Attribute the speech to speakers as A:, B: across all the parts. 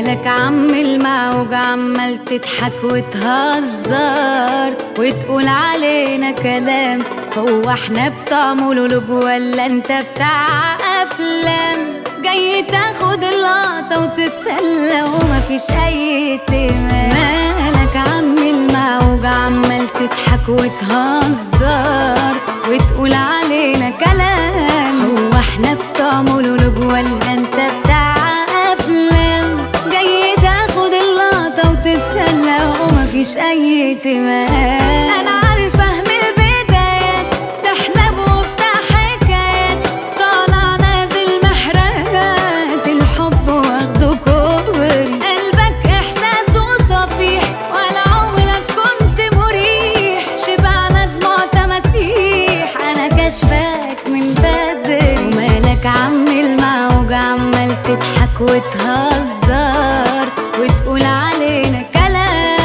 A: مالك عم المعوج عمال تضحك وتهزر وتقول علينا كلام هو احنا بتوع مولولوج ولا انت بتاع افلام جاي تاخد اللقطة وتتسلى ومفيش اي اهتمام مالك عم المعوج عمال تضحك وتهزر وتقول علينا كلام هو احنا بتوع مولولوج ولا انت بتاع افلام جاي تاخد اللقطة وتتسلى ومفيش اي اهتمام انا عارفة من البدايات تحلم وبتاع حكايات طالع نازل محرقات الحب واخده كوبري قلبك احساسه صفيح ولا عمرك كنت مريح شبعنا دموع تماسيح انا كشفاك من بدري ومالك عم المعوج عمال تضحك وتهزر وتقول علينا كلام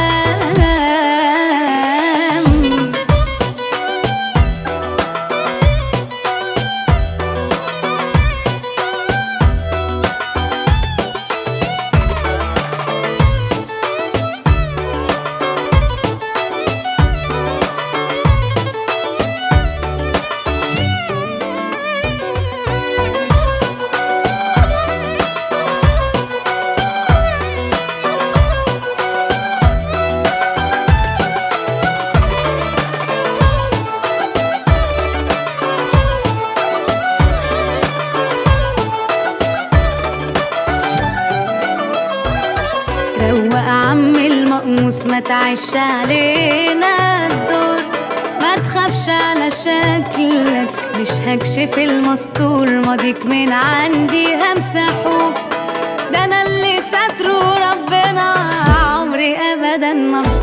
A: روق عم المقموس ما تعيش علينا الدور ما تخافش على شكلك مش هكشف المستور ماضيك من عندي همسحه ده انا اللي ستره ربنا عمري ابدا ما